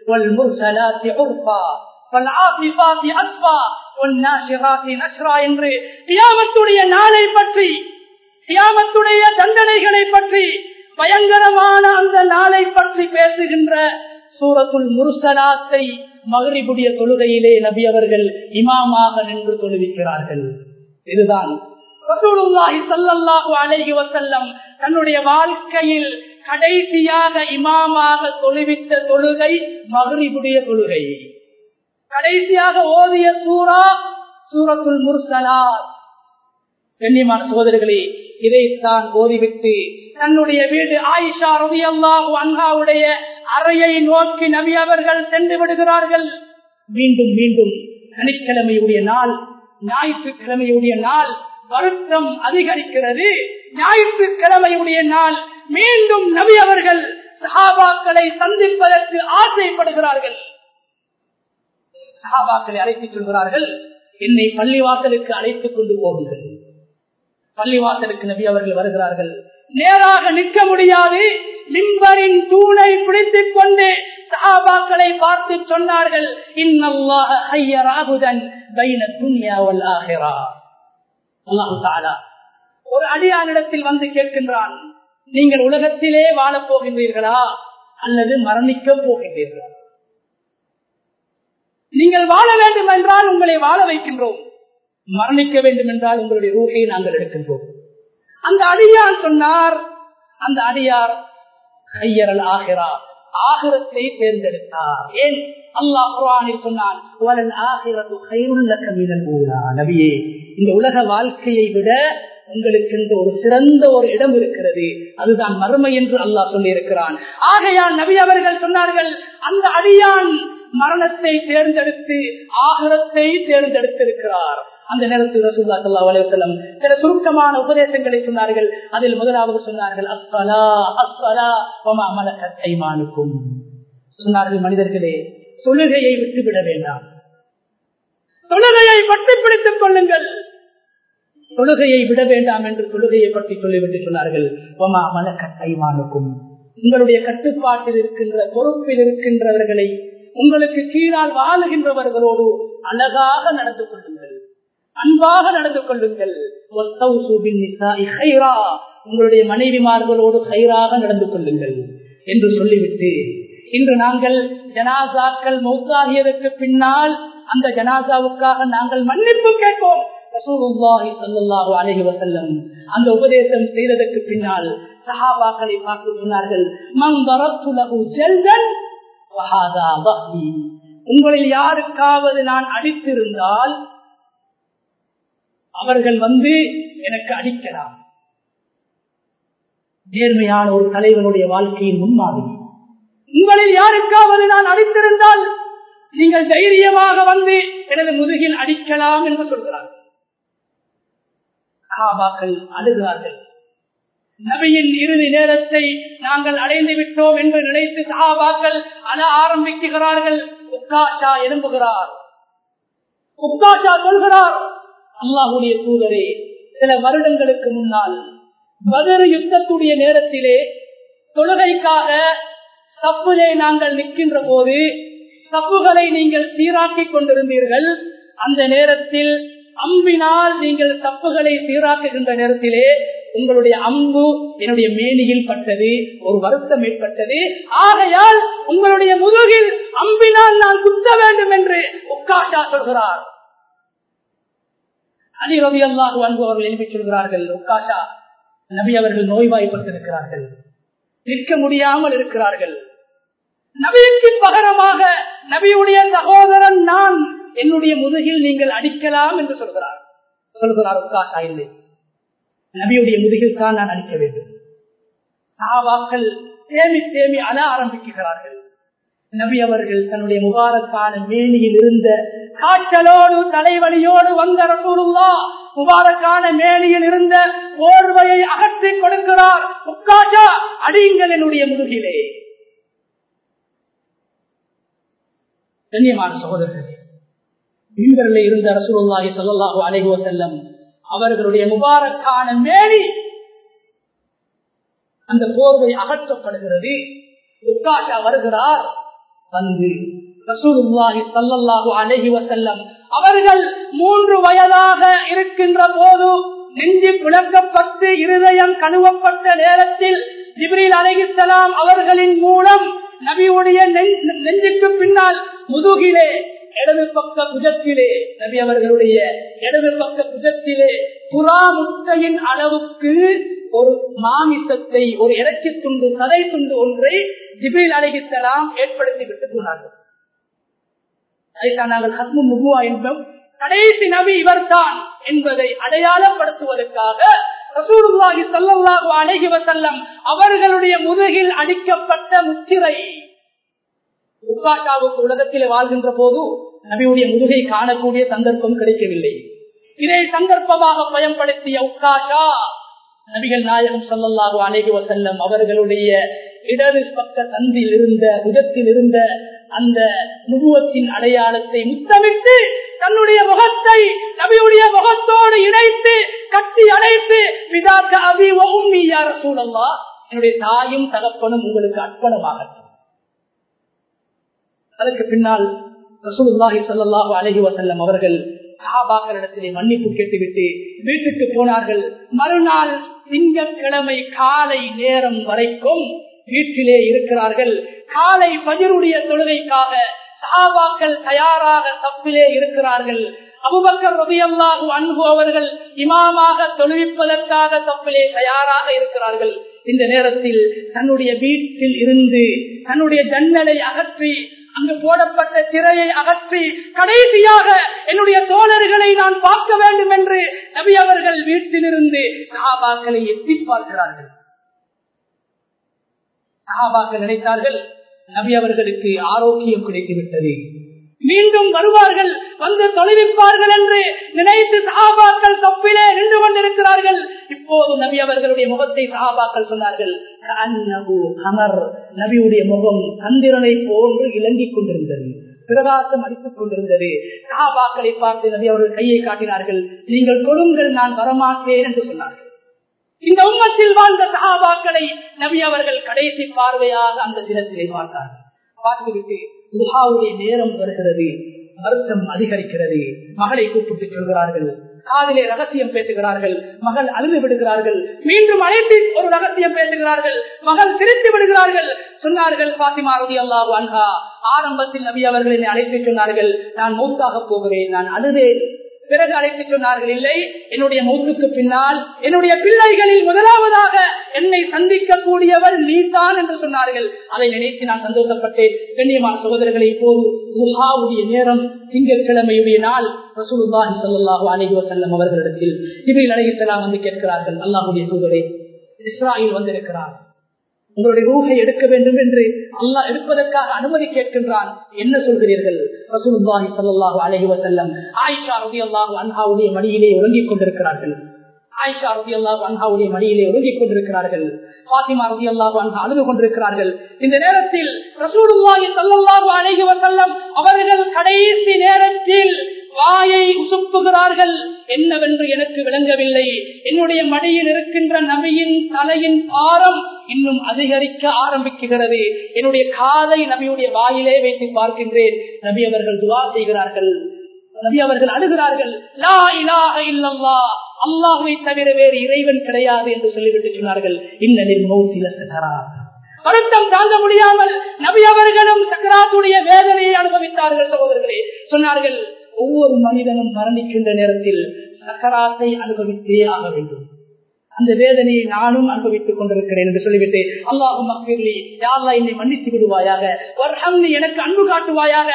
என்று கியாமத்துடைய நாளை பற்றி கியாமத்துடைய தண்டனைகளை பற்றி பயங்கரமான அந்த நாளை பற்றி பேசுகின்ற சூரத்துல் முருசலாத்தை மகரிபுடைய தொழுகையிலே நபி அவர்கள் இமாமாக நின்று தொழுவிக்கிறார்கள் இதுதான் ரசூலுல்லாஹி ஸல்லல்லாஹு அலைஹி வஸல்லம் தன்னுடைய வாழ்க்கையில் கடைசியாக இமாமாக தொழுவித்த தொழுகை மகரிபுடைய தொழுகை கடைசியாக ஓதிய சூரா சூரத்துல் முர்சலாத் கண்ணியமான சோதரர்களே இதைத்தான் ஓதிவிட்டு தன்னுடைய வீடு ஆயிஷா ரதியல்லாஹு அன்ஹாவுடைய அறையை நோக்கி நபி அவர்கள் சென்று விடுகிறார்கள் மீண்டும் மீண்டும் சனிக்கிழமையுடைய நாள் ஞாயிற்றுக்கிழமையுடைய நாள் வருத்தம் அதிகரிக்கிறது ஞாயிற்றுக்கிழமையுடைய நாள் மீண்டும் நபி அவர்கள் சஹாபாக்களை சந்திப்பதற்கு ஆசைப்படுகிறார்கள் சஹாபாக்களை அழைத்துச் சொல்கிறார்கள் என்னை பள்ளிவாசலுக்கு அழைத்துக் கொண்டு போகுங்கள் பள்ளிவாசலுக்கு நபி அவர்கள் வருகிறார்கள் நேராக நிற்க முடியாது மிம்பரின் தூணை பிடித்துக் கொண்டு சஹாபாக்களை பார்த்து சொன்னார்கள் இன்னல்லாஹ ஹய்யராகுதன் பைன துன்யா வல் ஆஹிரா அல்லாஹு தஆலா ஒரு அடியானிடத்தில் வந்து கேட்கின்றான் நீங்கள் உலகத்திலே வாழப் போகின்றீர்களா அல்லது மரணிக்க போகின்றீர்களா நீங்கள் வாழ வேண்டும் என்றால் உங்களை வாழ வைக்கின்றோம் மரணிக்க வேண்டும் என்றால் உங்களுடைய ரூகை நாங்கள் எடுக்கின்றோம் அந்த அடியார் சொன்னார் அந்த அடியார் கையரல் ஆகிறா ஆகிரத்தை தேர்ந்தெடுத்தார் ஏன் அல்லாஹ் குரானில் சொன்னான் "வலல் ஆகிரத்து கைருள்ள கமிதல் ஊரா நபியே இந்த உலக வாழ்க்கையை விட உங்களுக்கு இந்த ஒரு சிறந்த ஒரு இடம் இருக்கிறது அதுதான் மறுமை என்று அல்லாஹ் சொல்லி இருக்கிறான் ஆகையால் நபி அவர்கள் சொன்னார்கள் அந்த அடியான் மரணத்தை தேர்ந்தெடுத்து ஆகரத்தை தேர்ந்தெடுத்திருக்கிறார் அந்த நேரத்தில் ரசூல்லா ஸல்லல்லாஹு அலைஹி வஸல்லம் சில சுருக்கமான உபதேசங்களை சொன்னார்கள் அதில் முதலாவது சொன்னார்கள் அஸ்ஸலா அஸ்ஸலா வமா மலக்கத் ஐமானுக்கும் சொன்னார்கள் மனிதர்களே தொழுகையை விட்டுவிட வேண்டாம் தொழுகையை பற்றி பிடித்துக் கொள்ளுங்கள் தொழுகையை விட வேண்டாம் என்று தொழுகையை பற்றி சொல்லிவிட்டு சொன்னார்கள் வமா மலக்கத் ஐமானுக்கும் உங்களுடைய கட்டுப்பாட்டில் இருக்கின்ற பொறுப்பில் இருக்கின்றவர்களை உங்களுக்கு கீழால் வாழுகின்றவர்களோடு அழகாக நடந்து கொள்ளுங்கள் அன்பாக நடந்து கொள்ளுங்கள் உங்களுடைய மனைவிமார்களோடு கயிறாக நடந்து கொள்ளுங்கள் என்று சொல்லிவிட்டு இன்று நாங்கள் ஜனாசாக்கள் மௌத்தாகியதற்கு பின்னால் அந்த ஜனாசாவுக்காக நாங்கள் மன்னிப்பு கேட்போம் அந்த உபதேசம் செய்ததற்கு பின்னால் சஹாபாக்களை பார்த்து சொன்னார்கள் உங்களில் யாருக்காவது நான் அடித்திருந்தால் அவர்கள் வந்து எனக்கு அடிக்கலாம் நேர்மையான ஒரு தலைவனுடைய வாழ்க்கையின் முன்மாதிரி உங்களில் யாருக்காவது நான் அடித்திருந்தால் நீங்கள் தைரியமாக வந்து எனது முதுகில் அடிக்கலாம் என்று சொல்கிறார்கள் சஹாபாக்கள் அழுகிறார்கள் நபியின் இறுதி நேரத்தை நாங்கள் அடைந்து விட்டோம் என்று நினைத்து சஹாபாக்கள் அழ ஆரம்பிக்கிறார்கள் உக்காஷா எழும்புகிறார் உக்காஷா சொல்கிறார் அல்லாஹுடைய தூதரே சில வருடங்களுக்கு முன்னால் பதில் யுத்தத்துடைய நேரத்திலே தொழுகைக்காக தப்புலே நாங்கள் நிற்கின்ற போது தப்புகளை நீங்கள் சீராக்கிக் கொண்டிருந்தீர்கள் அந்த நேரத்தில் அம்பினால் நீங்கள் தப்புகளை சீராக்குகின்ற நேரத்திலே உங்களுடைய அம்பு என்னுடைய மேனியில் பட்டது ஒரு வருத்தம் ஏற்பட்டது ஆகையால் உங்களுடைய முதுகில் அம்பினால் நான் குத்த வேண்டும் என்று உக்காஷா சொல்கிறார் அலி ரவி அல்லாஹு அன்பு அவர்கள் எழுப்பி சொல்கிறார்கள் உக்காஷா நபி அவர்கள் நோய்வாய்ப்பட்டிருக்கிறார்கள் நிற்க முடியாமல் இருக்கிறார்கள் நபிக்கு பகரமாக நபியுடைய சகோதரன் நான் என்னுடைய முதுகில் நீங்கள் அடிக்கலாம் என்று சொல்கிறார் சொல்கிறார் உக்காஷா இல்லை நபியுடைய முதுகில் தான் நான் அடிக்க வேண்டும் சாவாக்கள் தேமி தேமி அழ ஆரம்பிக்கிறார்கள் நபி அவர்கள் தன்னுடைய முபாரக்கான மேனியில் இருந்த காய்ச்சலோடு தலைவலியோடு வந்த ரசூலுல்லா முபாரக்கான மேனியில் இருந்த ஓர்வையை அகற்றி கொடுக்கிறார் உக்காஜா அடியுங்கள் என்னுடைய முதுகிலே கண்ணியமான சகோதரர்களே மீன்பரில் இருந்த ரசூலுல்லாஹி ஸல்லல்லாஹு அலைஹி வஸல்லம் அவர்களுடைய முபாரக்கான மேனி அந்த போர்வை அகற்றப்படுகிறது உக்காஷா வருகிறார் வந்து ரசூலுல்லாஹி ஸல்லல்லாஹு அலைஹி வஸல்லம் அவர்கள் மூன்று வயதாக இருக்கின்ற போது நெஞ்சு புழக்கப்பட்டு இருதயம் கழுவப்பட்ட நேரத்தில் ஜிப்ரீல் அலைஹிஸ்ஸலாம் அவர்களின் மூலம் நபியுடைய நெஞ்சுக்கு பின்னால் முதுகிலே இடது பக்க புஜத்திலே நபி அவர்களுடைய இடது பக்க புஜத்திலே புறா முட்டையின் அளவுக்கு ஒரு மாமிசத்தை ஒரு இறைச்சி துண்டு சதை துண்டு ஒன்றை ஜிபில் அழகித்தலாம் ஏற்படுத்தி விட்டு போனார்கள் அதைத்தான் நாங்கள் ஹஸ்மு முகுவா என்போம் கடைசி நபி இவர்தான் என்பதை அடையாளப்படுத்துவதற்காக ரசூலுல்லாஹி ஸல்லல்லாஹு அலைஹி வஸல்லம் அவர்களுடைய முதுகில் அடிக்கப்பட்ட முத்திரை உக்காஷாவுக்கு உலகத்தில் வாழ்கின்ற போது நபியுடைய முதுகை காணக்கூடிய சந்தர்ப்பம் கிடைக்கவில்லை இதை சந்தர்ப்பமாக பயன்படுத்திய உக்காஷா நபிகள் நாயகம் ஸல்லல்லாஹு அலைஹி வஸல்லம் அவர்களுடைய இடது பக்க சந்தில் இருந்த புஜத்தில் இருந்த அந்த நுபுவத்தின் அடையாளத்தை முத்தமிட்டு தன்னுடைய முகத்தை நபியுடைய முகத்தோடு இணைத்து கட்டி அழைத்து பிதாக்க அபி உம்மியார் சூழல்லா என்னுடைய தாயும் தகப்பனும் உங்களுக்கு அர்ப்பணமாகட்டும் அதற்கு பின்னால் ரசூலுல்லாஹி ஸல்லல்லாஹு அலைஹி வஸல்லம் அவர்கள் சஹாபாக்களிடத்திலே மன்னிப்பு கேட்டுவிட்டு வீட்டுக்கு போனார்கள் மறுநாள் திங்கட்கிழமை காலை நேரம் வரைக்கும் வீட்டிலே இருக்கிறார்கள் காலை பதிருடைய தொழுகைக்காக சஹாபாக்கள் தயாராக தப்பிலே இருக்கிறார்கள் அபுபக்கர் ரபியல்லாஹு அன்பு அவர்கள் இமாமாக தொழுவிப்பதற்காக தப்பிலே தயாராக இருக்கிறார்கள் இந்த நேரத்தில் தன்னுடைய வீட்டில் இருந்து தன்னுடைய ஜன்னலை அகற்றி அங்கு போடப்பட்ட திரையை அகற்றி கடைசியாக என்னுடைய தோழர்களை நான் பார்க்க வேண்டும் என்று நபி அவர்கள் வீட்டிலிருந்து சஹாபாக்களை எட்டி பார்க்கிறார்கள் சஹாபாக்கள் நினைத்தார்கள் நபி அவர்களுக்கு ஆரோக்கியம் கிடைத்துவிட்டது மீண்டும் வருவார்கள் வந்து தொலைவிப்பார்கள் என்று நினைத்து சஹாபாக்கள் தப்பிலே நின்று கொண்டிருக்கிறார்கள் இப்போது நபி அவர்களுடைய முகத்தை சஹாபாக்கள் சொன்னார்கள் அமர் நபியுடைய முகம் சந்திரனை போன்று இலங்கிக் கொண்டிருந்தது பிரகாசம் அடித்துக் கொண்டிருந்தது சஹாபாக்களை பார்த்து நபி அவர்கள் கையை காட்டினார்கள் நீங்கள் கொடுங்கள் நான் வரமாட்டேன் என்று சொன்னார்கள் இந்த உம்மத்தில் வாழ்ந்த சகாபாக்களை நபி அவர்கள் கடைசி பார்வையாக அந்த தினத்திலே பார்த்தார்கள் பார்த்துவிட்டு துஹாவுடைய நேரம் வருகிறது வருத்தம் அதிகரிக்கிறது மகளை கூப்பிட்டு சொல்கிறார்கள் காதிலே ரகசியம் பேசுகிறார்கள் மகள் அழுது விடுகிறார்கள் மீண்டும் அழைத்து ஒரு ரகசியம் பேசுகிறார்கள் மகள் திருத்தி விடுகிறார்கள் சொன்னார்கள் பாத்திமா ரவி அல்லாஹு அன்ஹா ஆரம்பத்தில் நபி அவர்கள் என்னை அழைத்து சொன்னார்கள் நான் மூத்தாக போகிறேன் நான் அழுதேன் பிறகு அழைத்து சொன்னார்கள் இல்லை என்னுடைய மூத்துக்கு பின்னால் என்னுடைய பிள்ளைகளில் முதலாவதாக என்னை சந்திக்க கூடியவள் நீதான் என்று சொன்னார்கள் அதை நினைத்து நான் சந்தோஷப்பட்டேன் கண்ணியமான சகோதரர்களை இப்போது முகாவுடைய நேரம் திங்கட்கிழமையுடைய நாள் ரசூலுல்லாஹி ஸல்லல்லாஹு அலைஹி வஸல்லம் அவர்களிடத்தில் இவையில் அழைத்தலாம் வந்து கேட்கிறார்கள் அல்லாஹுடைய தூதரே இஸ்ராயில் வந்திருக்கிறார் உங்களுடைய ரூஹை எடுக்க வேண்டும் என்று அல்லாஹ் எடுப்பதற்காக அனுமதி கேட்கின்றான் என்ன சொல்கிறீர்கள் ரசூலுல்லாஹி ஸல்லல்லாஹு அலைஹி வஸல்லம் ஆயிஷா ரலியல்லாஹு அன்ஹாவுடைய மடியிலே உறங்கிக் கொண்டிருக்கிறார்கள் ஆயிஷா ரலியல்லாஹு அன்ஹாவுடைய மடியிலே உறங்கிக் கொண்டிருக்கிறார்கள் பாத்திமா ரலியல்லாஹு அன்ஹா அழுது கொண்டிருக்கிறார்கள் இந்த நேரத்தில் ரசூலுல்லாஹி ஸல்லல்லாஹு அலைஹி வஸல்லம் அவர்கள் கடைசி நேரத்தில் வாயை உசுப்புகிறார்கள் என்னவென்று எனக்கு விளங்கவில்லை என்னுடைய மடியில் இருக்கின்ற நபியின் தலையின் பாரம் இன்னும் அதிகரிக்க ஆரம்பிக்குகிறது என்னுடைய காதை நபியுடைய வாயிலே வைத்து பார்க்கின்றேன் நபி அவர்கள் துவா செய்கிறார்கள் நபி அவர்கள் அழுகிறார்கள் லா இலாஹ இல்லல்லா அல்லாஹுவை தவிர வேறு இறைவன் கிடையாது என்று சொல்லிவிட்டு சொன்னார்கள் இன்னலில் மௌத்தில சகரா வருத்தம் தாங்க முடியாமல் நபி அவர்களும் சக்கராத்துடைய வேதனையை அனுபவித்தார்கள் சகோதரர்களே சொன்னார்கள் ஒவ்வொரு மனிதனும் மரணிக்கின்ற நேரத்தில் சக்கராத்தை அனுபவித்தே ஆக வேண்டும் அந்த வேதனையை நானும் அனுபவித்துக் கொண்டிருக்கிறேன் என்று சொல்லிவிட்டு அல்லாஹும் மக்களே யாரா என்னை மன்னித்து விடுவாயாக எனக்கு அன்பு காட்டுவாயாக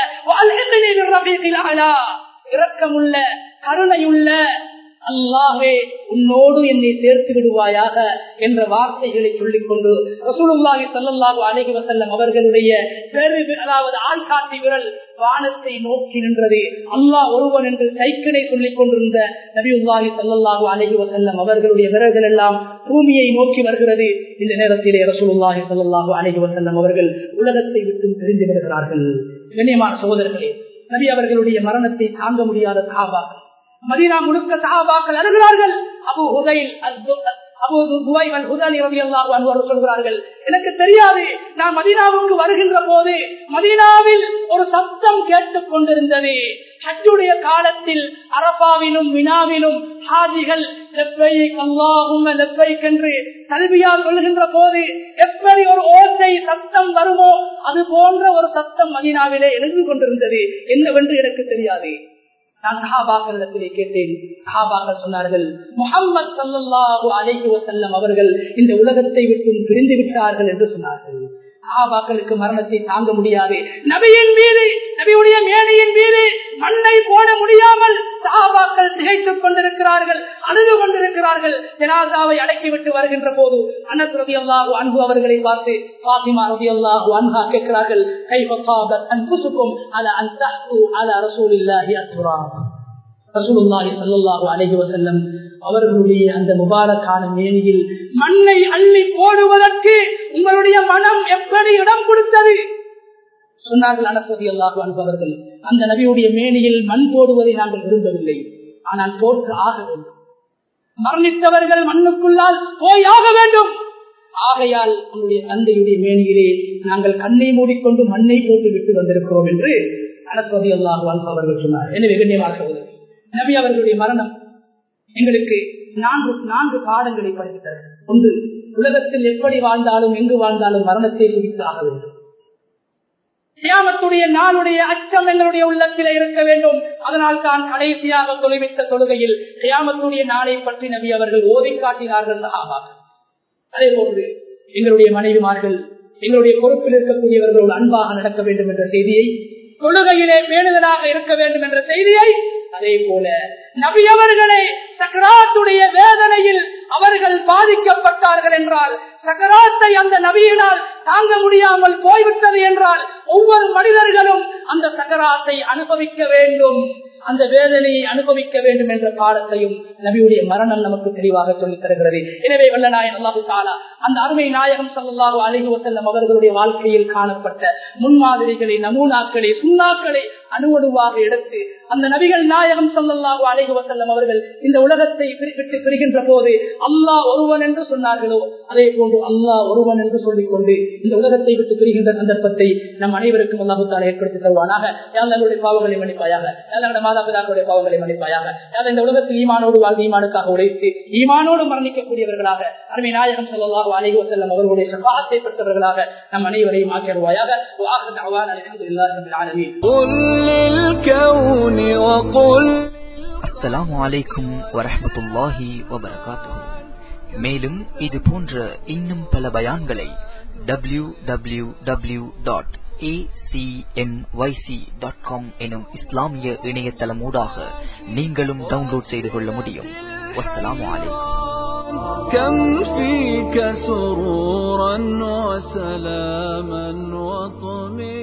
இரக்கமுள்ள கருணையுள்ள அல்லாஹே உன்னோடு என்னை சேர்த்து விடுவாயாக என்ற வார்த்தைகளை சொல்லிக் கொண்டு ரசூலுல்லாஹி ஸல்லல்லாஹு அலைஹி வஸல்லம் அவர்களுடைய பெரு அதாவது ஆள்காட்டி விரல் வானத்தை நோக்கி நின்றது அல்லாஹ் ஒருவன் என்று சைக்கிளை சொல்லிக் கொண்டிருந்த நபியுல்லாஹி ஸல்லல்லாஹு அலைஹி வஸல்லம் அவர்களுடைய விரல்கள் எல்லாம் பூமியை நோக்கி வருகிறது இந்த நேரத்திலே ரசூலுல்லாஹி ஸல்லல்லாஹு அலைஹி வஸல்லம் அவர்கள் உலகத்தை விட்டு பிரிந்து விடுகிறார்கள் கண்ணியமான சகோதரர்களே நபி அவர்களுடைய மரணத்தை தாங்க முடியாத சஹாபாக்கள் மதீனா முழுக்க சஹாபாக்கள் அழுகிறார்கள் அபு ஹுதைல் சொல்கிறார்கள் எனக்கு தெரியாது நான் மதீனாவுக்கு வருகின்ற போது மதீனாவில் ஒரு சப்தம் கேட்டுக் கொண்டிருந்தது ஹஜ்ஜுடைய காலத்தில் அரபாவிலும் வினாவிலும் ஹாஜிகள் என்று கல்வியால் சொல்கின்ற போது எப்படி ஒரு ஓசை சத்தம் வருமோ அது போன்ற ஒரு சத்தம் மதீனாவிலே எழுந்து கொண்டிருந்தது என்னவென்று எனக்கு தெரியாது நான் சஹாபாக்களிடத்திலே கேட்டேன் சஹாபாக்கள் சொன்னார்கள் முகம்மது சல்லாஹூ அலைஹி வசல்லம் அவர்கள் இந்த உலகத்தை விட்டும் பிரிந்து விட்டார்கள் என்று சொன்னார்கள் சஹாபாக்களுக்கு மரணத்தை தாங்க முடியாது நபியின் மீது நபியுடைய மேடையின் மீது மண்ணை போட முடியாமல் சஹாபாக்கள் திகைத்துக் கொண்டிருக்கிறார்கள் அழுது கொண்டிருக்கிறார்கள் ஜனாதாவை அடக்கிவிட்டு வருகின்ற போது அனஸ் ரவி அல்லாஹு அன்பு அவர்களை பார்த்து பாத்திமா ரவி அல்லாஹு அன்ஹா கேட்கிறார்கள் அன்புசுக்கும் அல அன்ஹு அல ரசூலில்லாஹி அத்துரா ரசூலுல்லாஹி ஸல்லல்லாஹு அலைஹி வஸல்லம் அவர்களுடைய அந்த முபாரக்கான மேனியில் மண்ணை அள்ளி போடுவதற்கு உங்களுடைய மனம் எப்படி இடம் கொடுத்தது சொன்னார்கள் அனசதி அல்லாஹு அன்பவர்கள் அந்த நபியுடைய மேனியில் மண் போடுவதை நாங்கள் விரும்பவில்லை ஆனால் போட்டு ஆக வேண்டும் மரணித்தவர்கள் மண்ணுக்குள்ளால் போய் ஆக வேண்டும் ஆகையால் உங்களுடைய தந்தையுடைய மேனியிலே நாங்கள் கண்ணை மூடிக்கொண்டு மண்ணை போட்டு விட்டு வந்திருக்கிறோம் என்று அனசதி அல்லாஹு அன்பவர்கள் சொன்னார் எனவே கண்ணியமாக சகோதரர் நபி அவர்களுடைய மரணம் எங்களுக்கு நான்கு நான்கு பாடங்களை படித்தார்கள் ஒன்று உலகத்தில் எப்படி வாழ்ந்தாலும் எங்கு வாழ்ந்தாலும் மரணத்தை சுவித்து ஆக வேண்டும் கியாமத்துடைய நாளுடைய அச்சம் எங்களுடைய உள்ளத்தில் இருக்க வேண்டும் அதனால் தான் கடைசியாக தொலைவித்த தொழுகையில் கியாமத்துடைய நாளை பற்றி நபி அவர்கள் ஓதி காட்டினார்கள் ஆவார்கள் அதே போன்று எங்களுடைய மனைவிமார்கள் எங்களுடைய பொறுப்பில் இருக்கக்கூடியவர்களோடு அன்பாக நடக்க வேண்டும் என்ற செய்தியை தொழுகையிலே பேணுதலாக இருக்க வேண்டும் என்ற செய்தியை அதே போல நபி அவர்களை சக்கராத்துடைய வேதனையில் அவர்கள் பாதிக்கப்பட்டார்கள் என்றால் சக்கராத்தை அந்த நபியினால் தாங்க முடியாமல் போய்விட்டது என்றால் ஒவ்வொரு மனிதர்களும் அந்த சக்கராத்தை அனுபவிக்க வேண்டும் அந்த வேதனையை அனுபவிக்க வேண்டும் என்ற பாடத்தையும் நபியுடைய மரணம் நமக்கு தெளிவாக சொல்லித் தருகிறது எனவே வல்ல நாயன் அல்லாஹு தாலா அந்த அருமை நாயகம் சல்லாஹு அலிஹி வசல்லம் அவர்களுடைய வாழ்க்கையில் காணப்பட்ட முன்மாதிரிகளை நமூனாக்களை சுண்ணாக்களை அணுவணுவாக எடுத்து அந்த நபிகள் நாயகம் சல்லாஹு அலிஹி வசல்லம் அவர்கள் இந்த உலகத்தை விட்டு பிரிகின்ற போது அல்லாஹ் ஒருவன் என்று சொன்னார்களோ அதே போன்று அல்லாஹ் ஒருவன் என்று சொல்லிக் கொண்டு இந்த உலகத்தை விட்டு பிரிகின்ற சந்தர்ப்பத்தை நம் அனைவருக்கும் அல்லாஹு தாலா ஏற்படுத்தி தருவானாக யாருடைய பாவங்களை மன்னிப்பாயாக யாருடைய மாதாபிதாக்களுடைய பாவங்களை மன்னிப்பாயாக யார் இந்த உலகத்தில் ஈமானோடு வாழ்ந்து ஈமானுக்காக உழைத்து ஈமானோடு மரணிக்கக்கூடியவர்களாக அருமை நாயகம் சொல்லலாம் அலைஹி வசல்லம் அவர்களுடைய சபாத்தை பெற்றவர்களாக நம் அனைவரையும் ஆக்கிடுவாயாக அஸ்ஸலாமு அலைக்கும் வரஹமத்துல்லாஹி வபரகாத்துஹு மேலும் இது போன்ற இன்னும் பல பயான்களை W W W dot acmyc.com எனும் இஸ்லாமிய இணையதளம் ஊடாக நீங்களும் டவுன்லோட் செய்து கொள்ள முடியும் வஸ்ஸலாமு அலைக்கும் كم فيك سرورا وسلاما وطمئنا